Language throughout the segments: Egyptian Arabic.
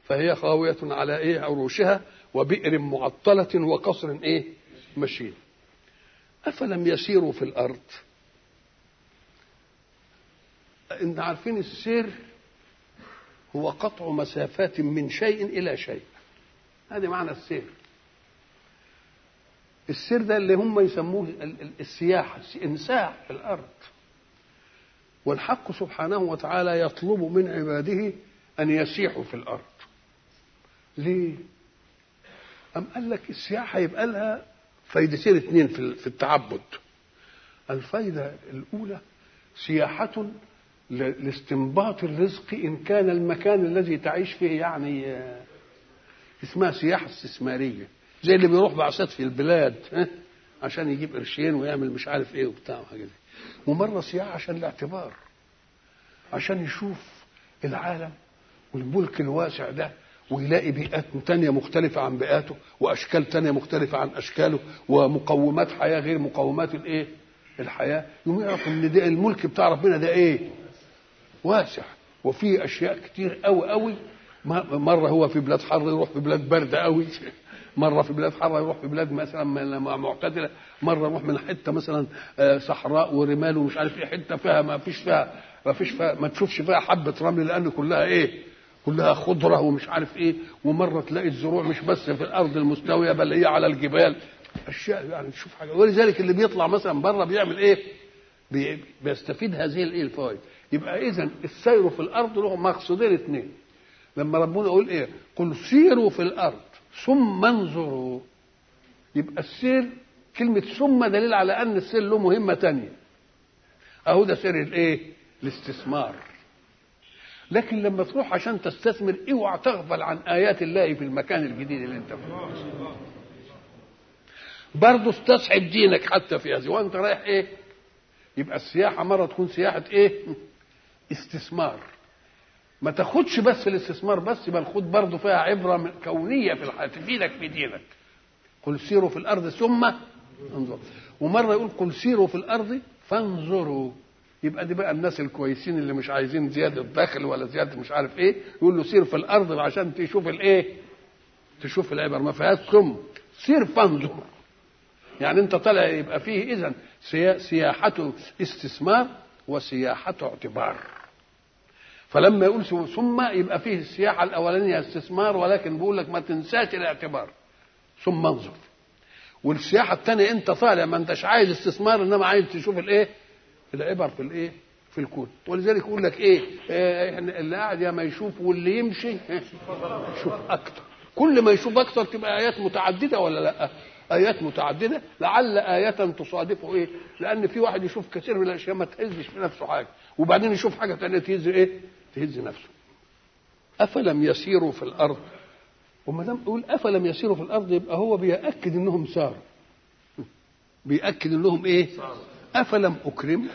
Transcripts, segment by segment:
فهي خاوية على إيه عروشها وبئر معطلة وقصر إيه مشيد أفلم يسيروا في الأرض إن عارفين السير هو قطع مسافات من شيء إلى شيء هذا معنى السير السير ده اللي هم يسموه السياحة انساح في الأرض والحق سبحانه وتعالى يطلب من عباده أن يسيحوا في الأرض ليه؟ أم قال لك السياحة يبقى لها فايدتين اثنين في التعبد الفايدة الأولى سياحة لاستنباط الرزق إن كان المكان الذي تعيش فيه يعني اسمها سياحة استثمارية زي اللي بيروح بعثات في البلاد ها عشان يجيب قرشين ويعمل مش عارف ايه وبتاع وحاجة دي ومرة سياحة عشان الاعتبار عشان يشوف العالم والملك الواسع ده ويلاقي بيئات تانية مختلفة عن بيئاته وأشكال تانية مختلفة عن أشكاله ومقومات حياة غير مقومات الإيه؟ الحياة يقوم يعرف إن ده الملك بتاع ربنا ده إيه؟ واسع وفيه أشياء كتير أوي أوي مرة هو في بلاد حر يروح في بلاد باردة أوي مرة في بلاد حارة يروح في بلاد مثلا معتدلة مرة يروح من حتة مثلا صحراء ورمال ومش عارف ايه حتة فيها ما فيش فيها ما فيش فيها ما تشوفش فيها حبة رمل لأن كلها ايه كلها خضرة ومش عارف ايه ومرة تلاقي الزروع مش بس في الأرض المستوية بل هي على الجبال أشياء يعني تشوف حاجة ولذلك اللي بيطلع مثلا بره بيعمل ايه بي بيستفيد هذه الايه الفوائد يبقى إذا السير في الأرض له مقصودين اثنين لما ربنا يقول ايه قل سيروا في الأرض ثم انظروا يبقى السير كلمة ثم دليل على أن السير له مهمة تانية أهو ده سير الإيه؟ الاستثمار لكن لما تروح عشان تستثمر اوعى تغفل عن آيات الله في المكان الجديد اللي أنت فيه برضه استصحب دينك حتى في هذه وأنت رايح إيه؟ يبقى السياحة مرة تكون سياحة إيه؟ استثمار ما تاخدش بس الاستثمار بس بل خد برضه فيها عبره كونيه في الحياه تفيدك في دينك قل سيروا في الارض ثم انظروا ومره يقول قل سيروا في الارض فانظروا يبقى دي بقى الناس الكويسين اللي مش عايزين زياده دخل ولا زياده مش عارف ايه يقول له سير في الارض عشان تشوف الايه تشوف العبر ما فيهاش ثم سير فانظر يعني انت طالع يبقى فيه اذا سياحه استثمار وسياحه اعتبار فلما يقول ثم يبقى فيه السياحه الاولانيه استثمار ولكن بيقول لك ما تنساش الاعتبار ثم انظر والسياحه الثانيه انت طالع ما انتش عايز استثمار انما عايز تشوف الايه العبر في الايه في الكون ولذلك يقول لك ايه, إيه اللي قاعد يا ما يشوف واللي يمشي يشوف اكتر كل ما يشوف اكتر تبقى ايات متعدده ولا لا ايات متعدده لعل ايه تصادفه ايه لان في واحد يشوف كثير من الاشياء ما تهزش في نفسه حاجه وبعدين يشوف حاجه ثانيه تهز ايه تهز نفسه افلم يسيروا في الارض وما دام يقول افلم يسيروا في الارض يبقى هو بياكد انهم ساروا بياكد انهم ايه افلم اكرمك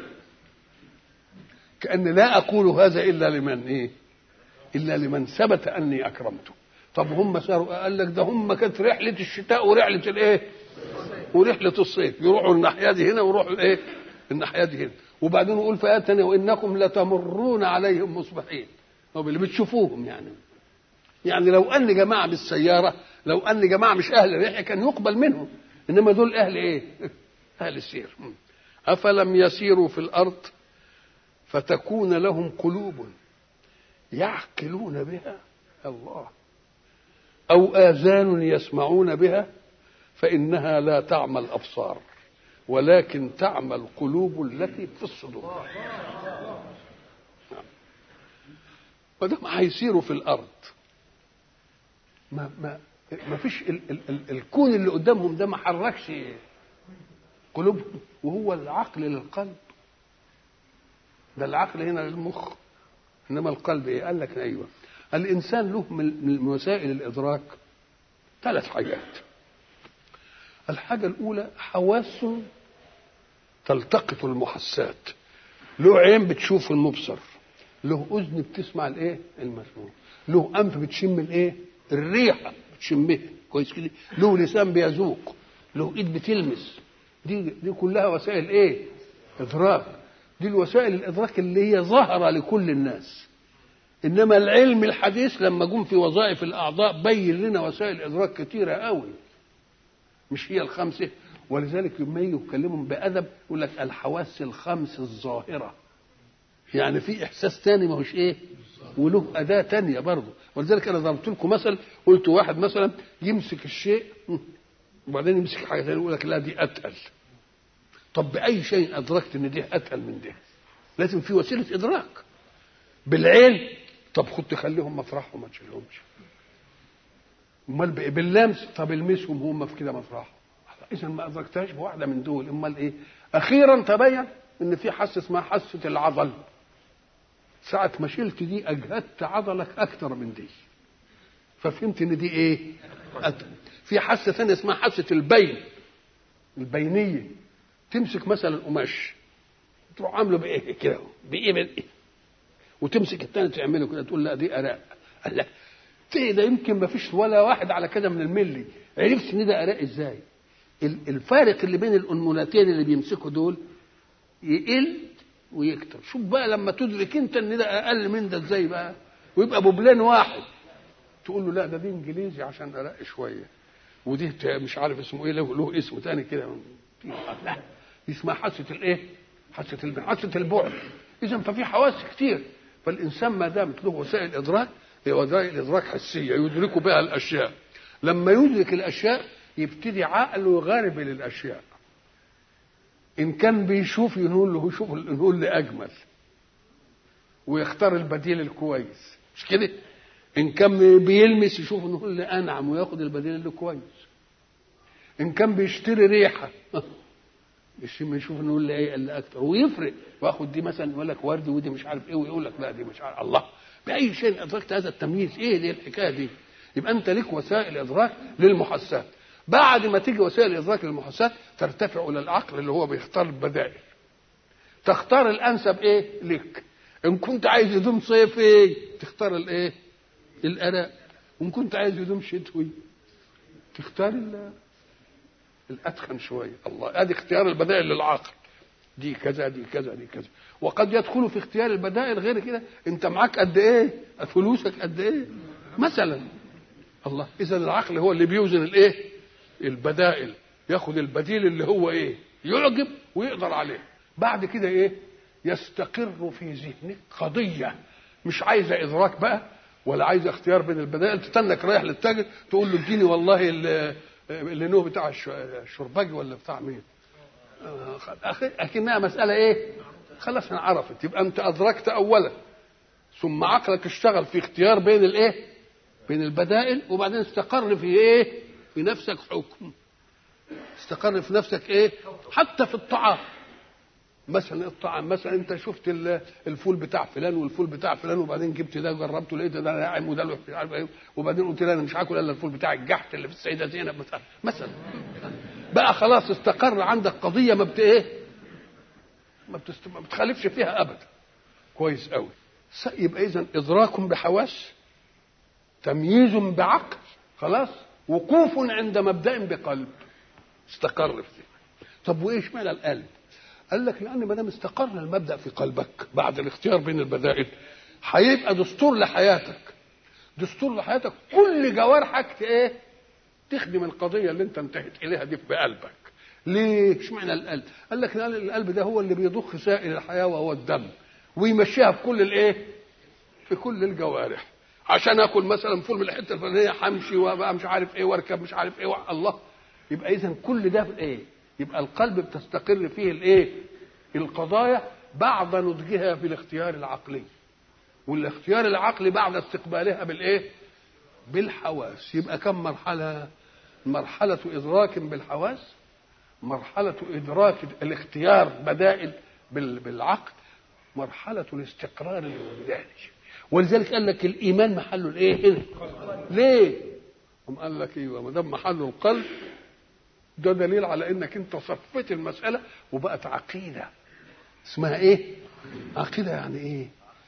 كان لا اقول هذا الا لمن ايه الا لمن ثبت اني اكرمته طب هم ساروا قال لك ده هم كانت رحله الشتاء ورحله الايه ورحله الصيف يروحوا الناحيه دي هنا ويروحوا الايه الناحيه دي هنا وبعدين يقول في آية تانية وإنكم لتمرون عليهم مصبحين طب اللي بتشوفوهم يعني يعني لو أن جماعة بالسيارة لو أن جماعة مش أهل رحلة كان يقبل منهم إنما دول أهل إيه؟ أهل السير أفلم يسيروا في الأرض فتكون لهم قلوب يعقلون بها الله أو آذان يسمعون بها فإنها لا تعمى الأبصار ولكن تعمى القلوب التي في الصدور ما دام هيسيروا في الارض ما ما ما فيش ال ال ال الكون اللي قدامهم ده ما حركش قلوبهم وهو العقل للقلب ده العقل هنا للمخ انما القلب ايه قال لك ايوه الانسان له من وسائل الادراك ثلاث حاجات الحاجة الأولى حواس تلتقط المحسات له عين بتشوف المبصر له أذن بتسمع الإيه؟ المسموع له أنف بتشم الإيه؟ الريحة بتشمها كويس كده له لسان بيذوق له إيد بتلمس دي دي كلها وسائل إيه؟ إدراك دي الوسائل الإدراك اللي هي ظاهرة لكل الناس انما العلم الحديث لما جم في وظائف الاعضاء بين لنا وسائل ادراك كتيره قوي مش هي الخمسه ولذلك لما يجوا يتكلموا بادب يقول لك الحواس الخمس الظاهره يعني في احساس تاني ما هوش ايه وله اداه تانية برضه ولذلك انا ضربت لكم مثل قلت واحد مثلا يمسك الشيء وبعدين يمسك حاجه ثانيه يقول لك لا دي اتقل طب باي شيء ادركت ان دي اتقل من دي لازم في وسيله ادراك بالعين طب خد تخليهم مفرحهم ما تشيلهمش امال باللمس طب المسهم هم في كده مفرحهم اذا ما ادركتهاش بواحده من دول امال ايه اخيرا تبين ان في حاسه اسمها حاسه العضل ساعة ما شلت دي أجهدت عضلك أكثر من دي ففهمت إن دي إيه؟ أتم. في حاسة ثانية اسمها حاسة البين البينية تمسك مثلا قماش تروح عامله بإيه كده بإيه بإيه وتمسك الثاني تعمله كده تقول لا دي أراء قال لك ايه ده يمكن ما فيش ولا واحد على كده من الملي عرفت ان ده اراء ازاي الفارق اللي بين الانمولتين اللي بيمسكوا دول يقل ويكتر شوف بقى لما تدرك انت ان ده اقل من ده ازاي بقى ويبقى بوبلين واحد تقول له لا ده دي انجليزي عشان ارق شويه ودي مش عارف اسمه ايه له, له اسم تاني كده لا دي اسمها حاسه الايه؟ حاسه حاسه البعد اذا ففي حواس كتير فالانسان ما دامت له وسائل ادراك هي وسائل ادراك حسيه يدرك بها الاشياء لما يدرك الاشياء يبتدي عقله يغارب للاشياء ان كان بيشوف يقول له شوف نقول لي اجمل ويختار البديل الكويس مش كده ان كان بيلمس يشوف نقول لي انعم وياخد البديل اللي كويس ان كان بيشتري ريحه يشوف نقول لي ايه اللي اكتر ويفرق واخد دي مثلا يقول لك ورد ودي مش عارف ايه ويقول لك لا دي مش عارف الله باي شيء ادركت هذا التمييز ايه دي الحكايه دي يبقى انت لك وسائل ادراك للمحسات بعد ما تيجي وسائل الادراك للمحسات ترتفع الى العقل اللي هو بيختار البدائل تختار الانسب ايه لك ان كنت عايز هدوم صيفي تختار الايه الاراء وان كنت عايز هدوم شتوي تختار الاتخن شويه الله ادي اختيار البدائل للعقل دي كذا دي كذا دي كذا وقد يدخل في اختيار البدائل غير كده انت معاك قد ايه فلوسك قد ايه مثلا الله اذا العقل هو اللي بيوزن الايه البدائل ياخد البديل اللي هو ايه يعجب ويقدر عليه بعد كده ايه يستقر في ذهنك قضيه مش عايزه ادراك بقى ولا عايزه اختيار بين البدائل تستنك رايح للتاجر تقول له اديني والله اللي نوع بتاع الشرباجي ولا بتاع مين اكنها مساله ايه خلاص عرفت يبقى انت ادركت اولا ثم عقلك اشتغل في اختيار بين الايه بين البدائل وبعدين استقر في ايه في نفسك حكم استقر في نفسك ايه حتى في الطعام مثلا الطعام مثلا انت شفت الفول بتاع فلان والفول بتاع فلان وبعدين جبت ده جربته لقيت ده ناعم وده مش عارف ايه وبعدين قلت لا انا مش هاكل الا الفول بتاع الجحت اللي في السيده زينب مثلا بقى خلاص استقر عندك قضيه ما بت ايه ما, بتست... ما بتخالفش فيها ابدا كويس قوي يبقى اذا ادراك بحواس تمييز بعقل خلاص وقوف عند مبدا بقلب استقر في طب وايش معنى القلب قال لك لان ما دام استقر المبدا في قلبك بعد الاختيار بين البدائل هيبقى دستور لحياتك دستور لحياتك كل جوارحك ايه تخدم القضيه اللي انت انتهت اليها دي بقلبك ليه اشمعنى القلب قال لك لان القلب ده هو اللي بيضخ سائل الحياه وهو الدم ويمشيها في كل الايه في كل الجوارح عشان اكل مثلا فول من الحته الفلانيه همشي وابقى مش عارف ايه واركب مش عارف ايه الله يبقى اذا كل ده في ايه يبقى القلب بتستقر فيه الايه القضايا بعد نضجها في الاختيار العقلي والاختيار العقلي بعد استقبالها بالايه بالحواس يبقى كم مرحله مرحله ادراك بالحواس مرحله ادراك الاختيار بدائل بالعقل مرحله الاستقرار الوجداني ولذلك قال لك الايمان محله الايه هنا ليه قام قال لك ايوه ما دام محله القلب ده دليل على انك انت صفيت المساله وبقت عقيده اسمها ايه عقيده يعني ايه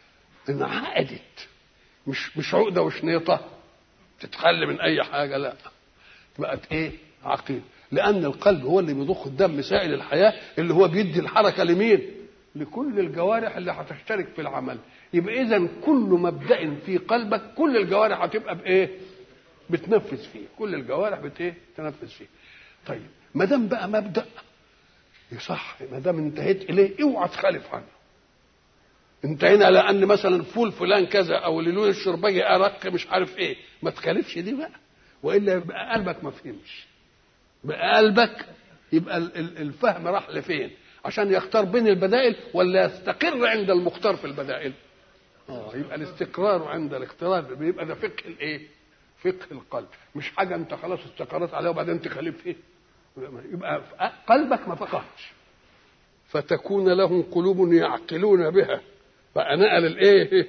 انعقدت مش مش عقده وشنيطه تتخلى من اي حاجه لا بقت ايه عقيده لان القلب هو اللي بيضخ الدم سائل الحياه اللي هو بيدي الحركه لمين لكل الجوارح اللي هتشترك في العمل يبقى اذا كل مبدا في قلبك كل الجوارح هتبقى بايه بتنفذ فيه كل الجوارح بت ايه تنفذ فيه طيب ما دام بقى مبدا يصح ما دام انتهيت اليه اوعى تخالف عنه انتهينا لان مثلا فول فلان كذا او لون الشربجي ارق مش عارف ايه ما تخالفش دي بقى والا يبقى قلبك ما فهمش بقى قلبك يبقى الفهم راح لفين عشان يختار بين البدائل ولا يستقر عند المختار في البدائل اه يبقى الاستقرار عند الاختيار بيبقى ده فقه الايه فقه القلب مش حاجه انت خلاص استقرت عليها وبعدين تخالف فيه يبقى قلبك ما فقهش فتكون لهم قلوب يعقلون بها فنقل الايه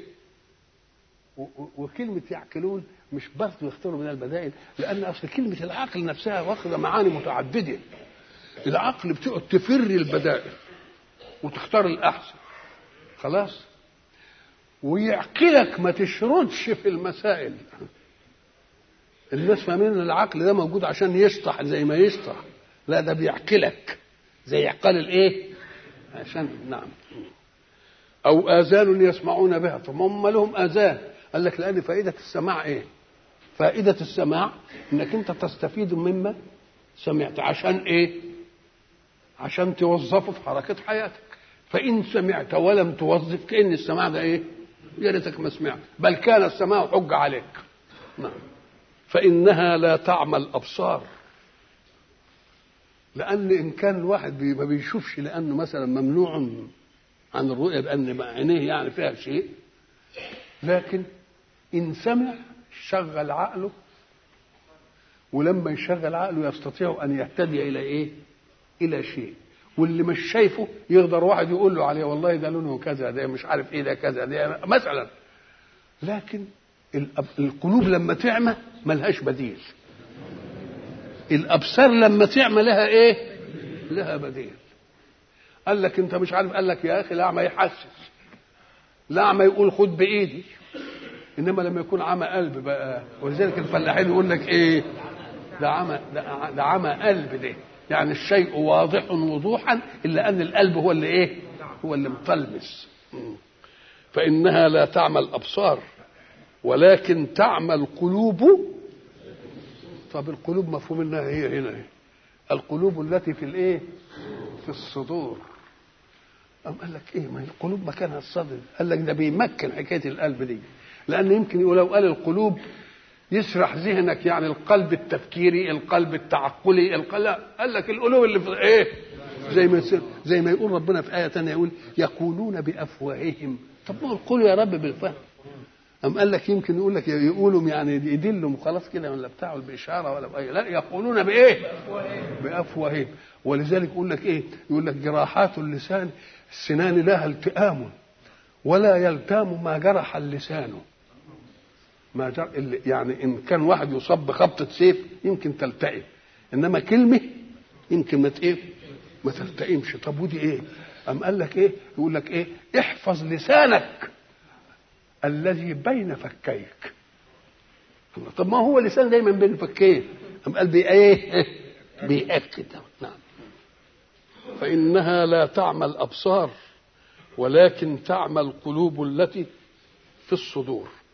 وكلمة يعقلون مش برضه يختاروا من البدائل لأن أصل كلمة العقل نفسها واخدة معاني متعددة العقل بتقعد تفر البدائل وتختار الأحسن خلاص ويعقلك ما تشردش في المسائل الناس فاهمين ان العقل ده موجود عشان يشطح زي ما يشطح لا ده بيعقلك زي عقال الايه عشان نعم او اذان يسمعون بها فهم لهم اذان قال لك لان فائده السماع ايه فائده السماع انك انت تستفيد مما سمعت عشان ايه عشان توظفه في حركه حياتك فان سمعت ولم توظف كان السماع ده ايه يا ريتك ما سمعت بل كان السماع حجه عليك نعم فانها لا تعمى الابصار لان ان كان الواحد ما بيشوفش لانه مثلا ممنوع عن الرؤيه بان عينيه يعني فيها شيء لكن ان سمع شغل عقله ولما يشغل عقله يستطيع ان يهتدي الى ايه؟ الى شيء واللي مش شايفه يقدر واحد يقول له عليه والله ده لونه كذا ده مش عارف ايه ده كذا ده مثلا لكن القلوب لما تعمى ملهاش بديل الابصار لما تعمى لها ايه لها بديل قال لك انت مش عارف قال لك يا اخي الاعمى يحسس الاعمى يقول خد بايدي انما لما يكون عمى قلب بقى ولذلك الفلاحين يقول لك ايه ده عمى ده, ده عمى قلب ده يعني الشيء واضح وضوحا الا ان القلب هو اللي ايه هو اللي مطلمس فانها لا تعمى الابصار ولكن تعمى القلوب طب القلوب مفهوم انها هي هنا القلوب التي في الايه في الصدور أم قال لك ايه ما هي القلوب مكانها الصدر قال لك ده بيمكن حكايه القلب دي لان يمكن لو قال القلوب يسرح ذهنك يعني القلب التفكيري القلب التعقلي القلب قال لك القلوب اللي في ايه زي ما زي ما يقول ربنا في ايه ثانيه يقول يقولون بافواههم طب ما قولوا يا رب بالفهم أم قال لك يمكن يقول لك يقولوا يعني يدلهم خلاص كده ولا بتاع بإشارة ولا بأي لا يقولون بإيه؟ بأفواههم ولذلك يقول لك إيه؟ يقول لك جراحات اللسان السنان لها التئام ولا يلتام ما جرح اللسان ما جر... يعني إن كان واحد يصاب بخبطة سيف يمكن تلتئم إنما كلمة يمكن ما إيه؟ ما تلتئمش طب ودي إيه؟ أم قال لك إيه؟ يقول لك إيه؟ احفظ لسانك الذي بين فكيك طب ما هو لسان دايما بين فكين أم قال بي ايه بيأكد نعم فإنها لا تعمى الأبصار ولكن تعمى القلوب التي في الصدور